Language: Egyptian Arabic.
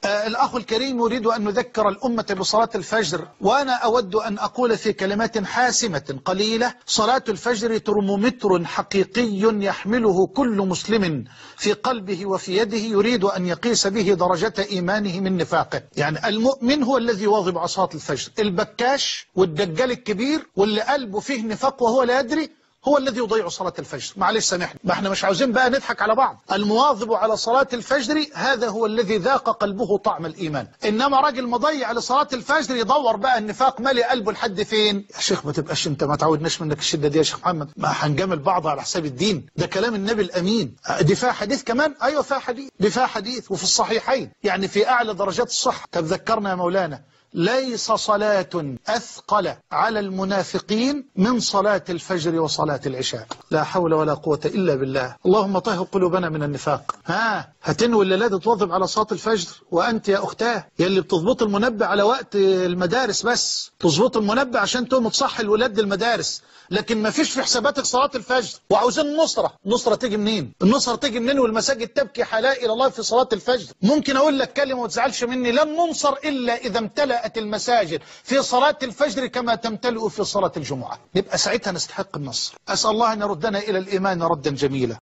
آه الأخ الكريم يريد أن نذكر الأمة بصلاة الفجر وأنا أود أن أقول في كلمات حاسمة قليلة صلاة الفجر ترمومتر حقيقي يحمله كل مسلم في قلبه وفي يده يريد أن يقيس به درجة إيمانه من نفاقه يعني المؤمن هو الذي يواظب على صلاة الفجر البكاش والدجال الكبير واللي قلبه فيه نفاق وهو لا يدري هو الذي يضيع صلاة الفجر معلش سامحني ما احنا مش عاوزين بقى نضحك على بعض المواظب على صلاة الفجر هذا هو الذي ذاق قلبه طعم الإيمان إنما راجل مضيع لصلاة الفجر يدور بقى النفاق مالي قلبه لحد فين يا شيخ ما تبقاش انت ما تعودناش منك الشدة دي يا شيخ محمد ما هنجامل بعض على حساب الدين ده كلام النبي الأمين دي فيها حديث كمان أيوة فيها حديث دي فيها حديث وفي الصحيحين يعني في أعلى درجات الصحة تذكرنا يا مولانا ليس صلاة أثقل على المنافقين من صلاة الفجر وصلاة العشاء لا حول ولا قوة إلا بالله اللهم طهر قلوبنا من النفاق ها هتنوي الليلة تواظب على صلاة الفجر وأنت يا أختاه يلي بتظبط المنبه على وقت المدارس بس تظبط المنبه عشان تقوم تصحي الولاد المدارس لكن ما فيش في حساباتك صلاة الفجر وعاوزين النصرة النصرة تيجي منين النصرة تيجي منين والمساجد تبكي حلاء إلى الله في صلاة الفجر ممكن أقول لك كلمة وما تزعلش مني لن ننصر إلا إذا امتلأت المساجد في صلاة الفجر كما تمتلئ في صلاة الجمعة نبقى ساعتها نستحق النصر أسأل الله أن يردنا إلى الإيمان ردا جميلا